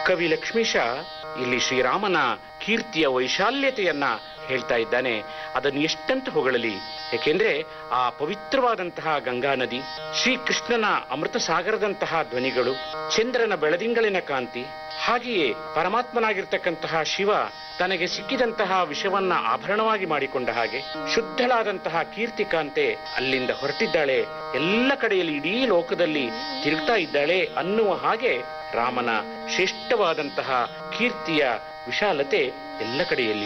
ಕವಿ ಲಕ್ಷ್ಮೀಶ ಇಲ್ಲಿ ಶ್ರೀರಾಮನ ಕೀರ್ತಿಯ ವೈಶಾಲ್ಯತೆಯನ್ನ ಹೇಳ್ತಾ ಇದ್ದಾನೆ ಅದನ್ನು ಎಷ್ಟಂತ ಹೊಗಳಲಿ ಏಕೆಂದ್ರೆ ಆ ಪವಿತ್ರವಾದಂತಹ ಗಂಗಾ ನದಿ ಶ್ರೀಕೃಷ್ಣನ ಅಮೃತ ಸಾಗರದಂತಹ ಧ್ವನಿಗಳು ಚಂದ್ರನ ಬೆಳದಿಂಗಳಿನ ಕಾಂತಿ ಹಾಗೆಯೇ ಪರಮಾತ್ಮನಾಗಿರ್ತಕ್ಕಂತಹ ಶಿವ ತನಗೆ ಸಿಕ್ಕಿದಂತಹ ವಿಷವನ್ನ ಆಭರಣವಾಗಿ ಮಾಡಿಕೊಂಡ ಹಾಗೆ ಶುದ್ಧಳಾದಂತಹ ಕೀರ್ತಿಕಾಂತೆ ಅಲ್ಲಿಂದ ಹೊರಟಿದ್ದಾಳೆ ಎಲ್ಲ ಕಡೆಯಲ್ಲಿ ಇಡೀ ಲೋಕದಲ್ಲಿ ತಿರುಗ್ತಾ ಇದ್ದಾಳೆ ಅನ್ನುವ ಹಾಗೆ ರಾಮನ ಶ್ರೇಷ್ಠವಾದಂತಹ ಕೀರ್ತಿಯ ವಿಶಾಲತೆ ಎಲ್ಲ ಕಡೆಯಲ್ಲಿ